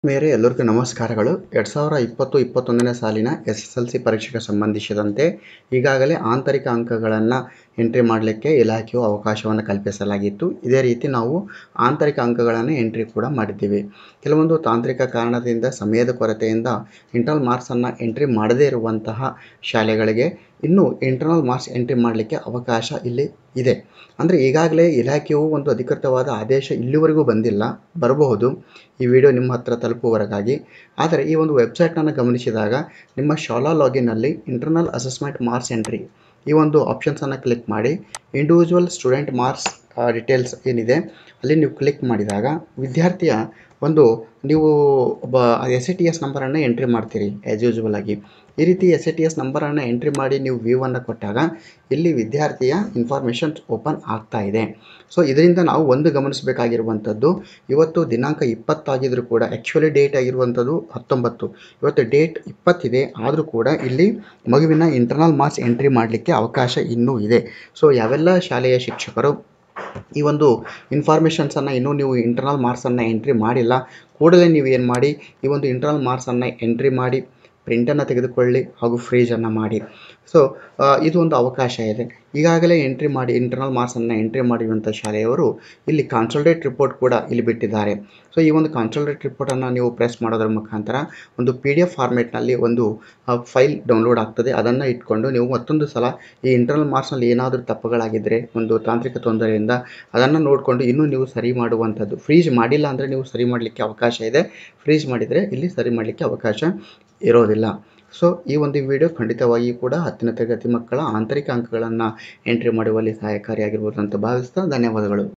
ಮೇರೆ ಎಲ್ಲರಿಗೂ ನಮಸ್ಕಾರಗಳು ಎರಡು ಸಾವಿರ ಇಪ್ಪತ್ತು ಇಪ್ಪತ್ತೊಂದನೇ ಸಾಲಿನ ಎಸ್ ಎಸ್ ಎಲ್ ಸಿ ಪರೀಕ್ಷೆಗೆ ಸಂಬಂಧಿಸಿದಂತೆ ಈಗಾಗಲೇ ಆಂತರಿಕ ಅಂಕಗಳನ್ನು ಎಂಟ್ರಿ ಮಾಡಲಿಕ್ಕೆ ಇಲಾಖೆಯು ಅವಕಾಶವನ್ನು ಕಲ್ಪಿಸಲಾಗಿತ್ತು ಇದೇ ರೀತಿ ನಾವು ಆಂತರಿಕ ಅಂಕಗಳನ್ನು ಎಂಟ್ರಿ ಕೂಡ ಮಾಡಿದ್ದೀವಿ ಕೆಲವೊಂದು ತಾಂತ್ರಿಕ ಕಾರಣದಿಂದ ಸಮಯದ ಕೊರತೆಯಿಂದ ಇಂಟರ್ನಲ್ ಮಾರ್ಕ್ಸನ್ನು ಎಂಟ್ರಿ ಮಾಡದೇ ಇರುವಂತಹ ಶಾಲೆಗಳಿಗೆ ಇನ್ನೂ ಇಂಟರ್ನಲ್ ಮಾರ್ಕ್ಸ್ ಎಂಟ್ರಿ ಮಾಡಲಿಕ್ಕೆ ಅವಕಾಶ ಇಲ್ಲಿ ಇದೆ ಅಂದರೆ ಈಗಾಗಲೇ ಇಲಾಖೆಯು ಒಂದು ಅಧಿಕೃತವಾದ ಆದೇಶ ಇಲ್ಲಿವರೆಗೂ ಬಂದಿಲ್ಲ ಬರಬಹುದು ಈ ವಿಡಿಯೋ ನಿಮ್ಮ ಹತ್ರ ತಲುಪುವವರೆಗಾಗಿ ಆದರೆ ಈ ಒಂದು ವೆಬ್ಸೈಟನ್ನು ಗಮನಿಸಿದಾಗ ನಿಮ್ಮ ಶಾಲಾ ಲಾಗಿನ್ನಲ್ಲಿ ಇಂಟರ್ನಲ್ ಅಸೆಸ್ಮೆಂಟ್ ಮಾರ್ಕ್ಸ್ ಎಂಟ್ರಿ ಈ ಒಂದು ಆಪ್ಷನ್ಸನ್ನು ಕ್ಲಿಕ್ ಮಾಡಿ ಇಂಡಿವಿಜುವಲ್ ಸ್ಟೂಡೆಂಟ್ ಮಾರ್ಕ್ಸ್ ಡಿಟೇಲ್ಸ್ ಏನಿದೆ ಅಲ್ಲಿ ನೀವು ಕ್ಲಿಕ್ ಮಾಡಿದಾಗ ವಿದ್ಯಾರ್ಥಿಯ ಒಂದು ನೀವು ಒಬ್ಬ ಎಸ್ ಎ ಟಿ ಎಸ್ ನಂಬರನ್ನು ಎಂಟ್ರಿ ಮಾಡ್ತೀರಿ ಆ್ಯಸ್ ಯೂಸ್ವಲ್ ಆಗಿ ಈ ರೀತಿ ಎಸ್ ಎ ಟಿ ಎಸ್ ನಂಬರನ್ನು ಎಂಟ್ರಿ ಮಾಡಿ ನೀವು ವ್ಯೂವನ್ನು ಕೊಟ್ಟಾಗ ಇಲ್ಲಿ ವಿದ್ಯಾರ್ಥಿಯ ಇನ್ಫಾರ್ಮೇಷನ್ ಓಪನ್ ಆಗ್ತಾ ಇದೆ ಸೊ ಇದರಿಂದ ನಾವು ಒಂದು ಗಮನಿಸಬೇಕಾಗಿರುವಂಥದ್ದು ಇವತ್ತು ದಿನಾಂಕ ಇಪ್ಪತ್ತಾಗಿದ್ರೂ ಕೂಡ ಆ್ಯಕ್ಚುಲಿ ಡೇಟ್ ಆಗಿರುವಂಥದ್ದು ಹತ್ತೊಂಬತ್ತು ಇವತ್ತು ಡೇಟ್ ಇಪ್ಪತ್ತಿದೆ ಆದರೂ ಕೂಡ ಇಲ್ಲಿ ಮಗುವಿನ ಇಂಟರ್ನಲ್ ಮಾರ್ಕ್ಸ್ ಎಂಟ್ರಿ ಮಾಡಲಿಕ್ಕೆ ಅವಕಾಶ ಇನ್ನೂ ಇದೆ ಸೊ ಯಾವೆಲ್ಲ ಶಾಲೆಯ ಶಿಕ್ಷಕರು ಈ ಒಂದು ಇನ್ಫಾರ್ಮೇಷನ್ಸನ್ನು ಇನ್ನೂ ನೀವು ಇಂಟರ್ನಲ್ ಮಾರ್ಕ್ಸನ್ನು ಎಂಟ್ರಿ ಮಾಡಿಲ್ಲ ಕೂಡಲೇ ನೀವು ಏನು ಮಾಡಿ ಈ ಒಂದು ಇಂಟರ್ನಲ್ ಮಾರ್ಕ್ಸನ್ನು ಎಂಟ್ರಿ ಮಾಡಿ ಪ್ರಿಂಟನ್ನು ತೆಗೆದುಕೊಳ್ಳಿ ಹಾಗೂ ಫ್ರೀಜನ್ನು ಮಾಡಿ ಸೊ ಇದು ಒಂದು ಅವಕಾಶ ಇದೆ ಈಗಾಗಲೇ ಎಂಟ್ರಿ ಮಾಡಿ ಇಂಟರ್ನಲ್ ಮಾರ್ಕ್ಸನ್ನು ಎಂಟ್ರಿ ಮಾಡಿರುವಂಥ ಶಾಲೆಯವರು ಇಲ್ಲಿ ಕಾನ್ಸಲ್ಟೇಟ್ ರಿಪೋರ್ಟ್ ಕೂಡ ಇಲ್ಲಿ ಬಿಟ್ಟಿದ್ದಾರೆ ಸೊ ಈ ಒಂದು ಕಾನ್ಸಲ್ಟೇಟ್ ರಿಪೋರ್ಟನ್ನು ನೀವು ಪ್ರೆಸ್ ಮಾಡೋದ್ರ ಮುಖಾಂತರ ಒಂದು ಪಿ ಡಿ ಎಫ್ ಫಾರ್ಮೇಟ್ನಲ್ಲಿ ಒಂದು ಫೈಲ್ ಡೌನ್ಲೋಡ್ ಆಗ್ತದೆ ಅದನ್ನು ಇಟ್ಕೊಂಡು ನೀವು ಮತ್ತೊಂದು ಸಲ ಈ ಇಂಟರ್ನಲ್ ಮಾರ್ಕ್ಸ್ನಲ್ಲಿ ಏನಾದರೂ ತಪ್ಪುಗಳಾಗಿದ್ದರೆ ಒಂದು ತಾಂತ್ರಿಕ ತೊಂದರೆಯಿಂದ ಅದನ್ನು ನೋಡಿಕೊಂಡು ಇನ್ನೂ ನೀವು ಸರಿ ಮಾಡುವಂಥದ್ದು ಫ್ರೀಜ್ ಮಾಡಿಲ್ಲ ಅಂದರೆ ನೀವು ಸರಿ ಮಾಡಲಿಕ್ಕೆ ಅವಕಾಶ ಇದೆ ಫ್ರೀಜ್ ಮಾಡಿದರೆ ಇಲ್ಲಿ ಸರಿ ಮಾಡಲಿಕ್ಕೆ ಅವಕಾಶ ಇರೋದಿಲ್ಲ ಸೊ ಈ ಒಂದು ವಿಡಿಯೋ ಖಂಡಿತವಾಗಿ ಕೂಡ ಹತ್ತನೇ ತರಗತಿ ಮಕ್ಕಳ ಆಂತರಿಕ ಅಂಕಗಳನ್ನು ಎಂಟ್ರಿ ಮಾಡುವಲ್ಲಿ ಸಹಾಯಕಾರಿಯಾಗಿರ್ಬೋದು ಅಂತ ಭಾವಿಸ್ತಾ ಧನ್ಯವಾದಗಳು